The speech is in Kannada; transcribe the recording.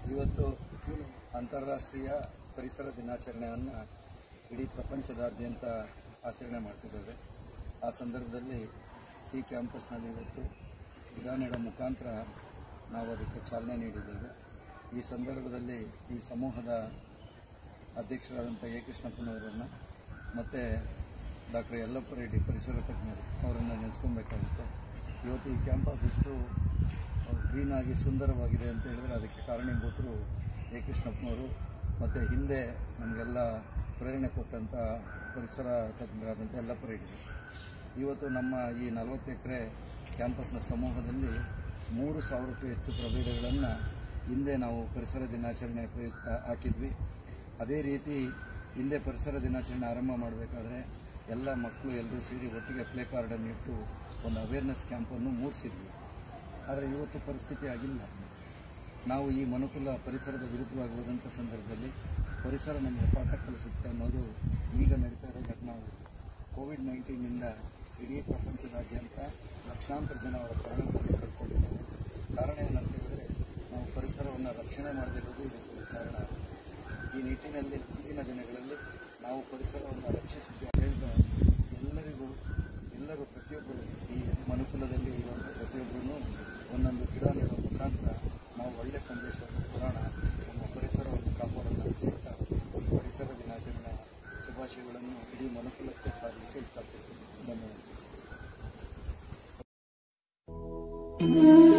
ಇವತ್ತು ಅಂತಾರಾಷ್ಟ್ರೀಯ ಪರಿಸರ ದಿನಾಚರಣೆಯನ್ನು ಇಡೀ ಪ್ರಪಂಚದಾದ್ಯಂತ ಆಚರಣೆ ಮಾಡ್ತಿದ್ದೇವೆ ಆ ಸಂದರ್ಭದಲ್ಲಿ ಸಿ ಕ್ಯಾಂಪಸ್ನಲ್ಲಿ ಇವತ್ತು ಗಿಡ ನೆಡೋ ಮುಖಾಂತರ ನಾವು ಅದಕ್ಕೆ ಚಾಲನೆ ನೀಡಿದ್ದೇವೆ ಈ ಸಂದರ್ಭದಲ್ಲಿ ಈ ಸಮೂಹದ ಅಧ್ಯಕ್ಷರಾದಂಥ ಎ ಕೃಷ್ಣಪ್ಪನವರನ್ನು ಮತ್ತು ಡಾಕ್ಟರ್ ಯಲ್ಲಪ್ಪ ರೆಡ್ಡಿ ಪರಿಸರ ತಜ್ಞರು ಅವರನ್ನು ನೆನೆಸ್ಕೊಬೇಕಾಗಿತ್ತು ಇವತ್ತು ಈ ಕ್ಯಾಂಪಸ್ ಎಷ್ಟು ಗ್ರೀನ್ ಆಗಿ ಸುಂದರವಾಗಿದೆ ಅಂತ ಹೇಳಿದ್ರೆ ಅದಕ್ಕೆ ಕಾರಣೀಭೂತರು ಎ ಕೃಷ್ಣಪ್ಪನವರು ಮತ್ತು ಹಿಂದೆ ನಮಗೆಲ್ಲ ಪ್ರೇರಣೆ ಕೊಟ್ಟಂಥ ಪರಿಸರ ತಜ್ಞರಾದಂಥ ಯಲ್ಲಪ್ಪ ರೆಡ್ಡಿ ಇವತ್ತು ನಮ್ಮ ಈ ನಲವತ್ತು ಎಕರೆ ಕ್ಯಾಂಪಸ್ನ ಸಮೂಹದಲ್ಲಿ ಮೂರು ಸಾವಿರಕ್ಕೂ ಹೆಚ್ಚು ಪ್ರಭೇದಗಳನ್ನು ಹಿಂದೆ ನಾವು ಪರಿಸರ ದಿನಾಚರಣೆ ಪ್ರಯುಕ್ತ ಹಾಕಿದ್ವಿ ಅದೇ ರೀತಿ ಹಿಂದೆ ಪರಿಸರ ದಿನಾಚರಣೆ ಆರಂಭ ಮಾಡಬೇಕಾದ್ರೆ ಎಲ್ಲ ಮಕ್ಕಳು ಎಲ್ಲರೂ ಸೇರಿ ಒಟ್ಟಿಗೆ ಪ್ಲೇ ಕಾರ್ಡನ್ನು ಇಟ್ಟು ಒಂದು ಅವೇರ್ನೆಸ್ ಕ್ಯಾಂಪನ್ನು ಮೂಡಿಸಿದ್ವಿ ಆದರೆ ಇವತ್ತು ಪರಿಸ್ಥಿತಿ ಆಗಿಲ್ಲ ನಾವು ಈ ಮನುಕುಲ ಪರಿಸರದ ವಿರುದ್ಧವಾಗಿ ಹೋದಂಥ ಸಂದರ್ಭದಲ್ಲಿ ಪರಿಸರ ನಮಗೆ ಪಾಠ ಕಲಿಸುತ್ತೆ ಅನ್ನೋದು ಈಗ ನಡೀತಾ ಇರೋ ಘಟನಾವಳಿ ಕೋವಿಡ್ ನೈನ್ಟೀನಿಂದ ಇಡೀ ಪ್ರಪಂಚದಾದ್ಯಂತ ಲಕ್ಷಾಂತರ ಜನ ಅವರ ಪ್ರಾಣಗಳನ್ನು ಕಳ್ಕೊಂಡಿದ್ದಾರೆ ಕಾರಣ ಏನಂತ ಹೇಳಿದ್ರೆ ನಾವು ಪರಿಸರವನ್ನು ರಕ್ಷಣೆ ಮಾಡದಿರೋದು ಇದಕ್ಕೆ ಕಾರಣ ಈ ನಿಟ್ಟಿನಲ್ಲಿ ಮುಂದಿನ ದಿನಗಳಲ್ಲಿ ನಾವು ಪರಿಸರವನ್ನು ರಕ್ಷಿಸಿದ್ದೇವೆ ಹೇಳಿದ ಎಲ್ಲರಿಗೂ ಎಲ್ಲರೂ ಪ್ರತಿಯೊಬ್ಬರು ಈ ಮನುಕುಲದಲ್ಲಿ ಇರುವಂಥ ಪ್ರತಿಯೊಬ್ಬರೂ ಒಂದೊಂದು ಗಿಡ ನೆಡುವ ಮುಖಾಂತರ ನಾವು ಒಳ್ಳೆಯ ಸಂದೇಶವನ್ನು ಕೊಡೋಣ ನಮ್ಮ ಪರಿಸರವನ್ನು ಕಾಪಾಡೋಣ ಅಂತ ಹೇಳ್ತಾ ಈ ಪರಿಸರ ದಿನಾಚರಣೆ ಶುಭಾಶಯಗಳನ್ನು ಇಡೀ ಮನುಕುಲಕ್ಕೆ ಸಾರಲಿಕ್ಕೆ ಇಷ್ಟಪಡ್ತೀನಿ ಧನ್ಯವಾದ